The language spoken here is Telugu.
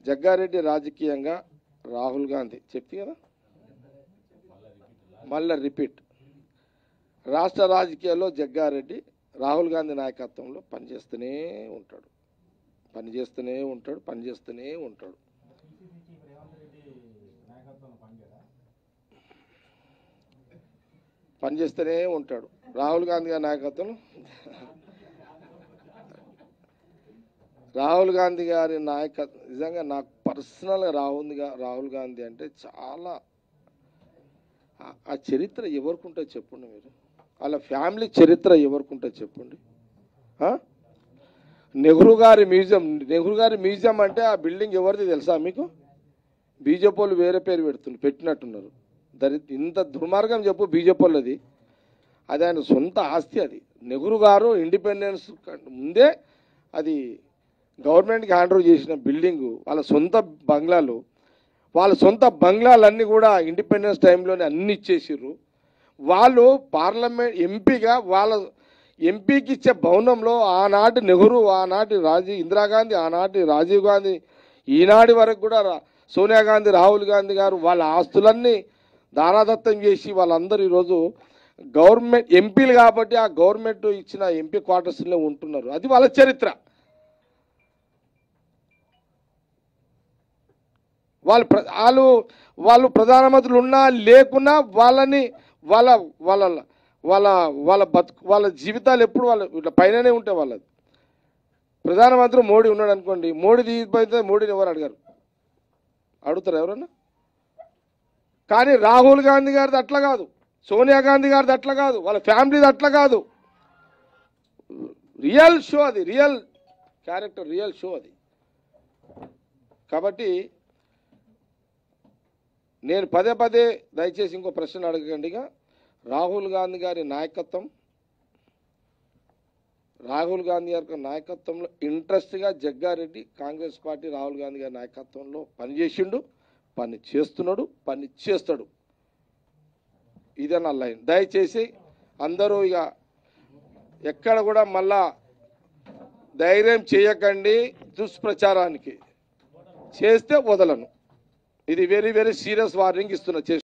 జగ్గారెడ్డి రాజకీయంగా రాహుల్ గాంధీ చెప్పి కదా మళ్ళీ రిపీట్ రాష్ట్ర రాజకీయాల్లో జగ్గారెడ్డి రాహుల్ గాంధీ నాయకత్వంలో పనిచేస్తూనే ఉంటాడు పనిచేస్తూనే ఉంటాడు పనిచేస్తూనే ఉంటాడు పనిచేస్తూనే ఉంటాడు రాహుల్ గాంధీ గారి నాయకత్వం రాహుల్ గాంధీ గారి నాయకత్వం నిజంగా నాకు పర్సనల్గా రాహుల్ గా రాహుల్ గాంధీ అంటే చాలా ఆ- ఆ చరిత్ర ఎవరికి ఉంటుంది చెప్పండి మీరు వాళ్ళ ఫ్యామిలీ చరిత్ర ఎవరికి ఉంటుంది చెప్పండి ఆ? నెహ్రూ గారి మ్యూజియం నెహ్రూ గారి మ్యూజియం అంటే ఆ బిల్డింగ్ ఎవరిది తెలుసా మీకు బీజేపీ వాళ్ళు వేరే పేరు పెడుతున్నారు పెట్టినట్టున్నారు దరి ఇంత దుర్మార్గం చెప్పు బీజేపీ వాళ్ళది అది ఆయన సొంత ఆస్తి అది నెహ్రూ గారు ఇండిపెండెన్స్ కంటే ముందే అది గవర్నమెంట్కి హ్యాండ్ ఓవర్ చేసిన బిల్డింగు వాళ్ళ సొంత బంగ్లాలు వాళ్ళ సొంత బంగ్లాలన్నీ కూడా ఇండిపెండెన్స్ టైంలోనే అన్ని ఇచ్చేసిర్రు వాళ్ళు పార్లమెంట్ ఎంపీగా వాళ్ళ ఎంపీకి ఇచ్చే భవనంలో ఆనాటి నెహ్రూ ఆనాటి రాజీవ్ ఇందిరాగాంధీ ఆనాటి రాజీవ్ గాంధీ ఈనాటి వరకు కూడా రా- సోనియా గాంధీ రాహుల్ గాంధీ గారు వాళ్ళ ఆస్తులన్నీ దారాదత్తం చేసి వాళ్ళందరూ ఈరోజు గవర్నమెంట్ ఎంపీలు కాబట్టి ఆ గవర్నమెంట్ ఇచ్చిన ఎంపీ క్వార్టర్స్లో ఉంటున్నారు అది వాళ్ళ చరిత్ర వాళ్ళు ప్ర- వాళ్ళు వాళ్ళు ప్రధానమంత్రులు ఉన్నా లేకున్నా వాళ్ళని వాళ్ళ వాళ్ళ వాళ్ళ వాళ్ళ బతుకు వాళ్ళ జీవితాలు ఎప్పుడు వాళ్ళ ఇట్లా పైననే ఉంటాయి వాళ్ళది ప్రధానమంత్రి మోడీ ఉన్నాడు అనుకోండి మోడీ దిగిపోతే మోడీని ఎవరు అడిగారు అడుగుతారు ఎవరన్నా కానీ రాహుల్ గాంధీ గారిది అట్లా కాదు సోనియా గాంధీ గారిది అట్లా కాదు వాళ్ళ ఫ్యామిలీది అట్లా కాదు రియల్ షో అది రియల్ క్యారెక్టర్ రియల్ షో అది కాబట్టి నేను పదే పదే దయచేసి ఇంకో ప్రశ్న అడగండి ఇక రాహుల్ గాంధీ గారి నాయకత్వం రాహుల్ గాంధీ గారి నాయకత్వంలో ఇంట్రెస్ట్గా జగ్గారెడ్డి కాంగ్రెస్ పార్టీ రాహుల్ గాంధీ గారి నాయకత్వంలో పనిచేసిండు పని చేస్తున్నాడు పని చేస్తాడు ఇదే నా లైన్ దయచేసి అందరూ ఇక ఎక్కడ కూడా మళ్ళా ధైర్యం చేయకండి దుష్ప్రచారానికి చేస్తే వదలను ఇది వెరీ వెరీ సీరియస్ వార్నింగ్ ఇస్తున్నా చేసి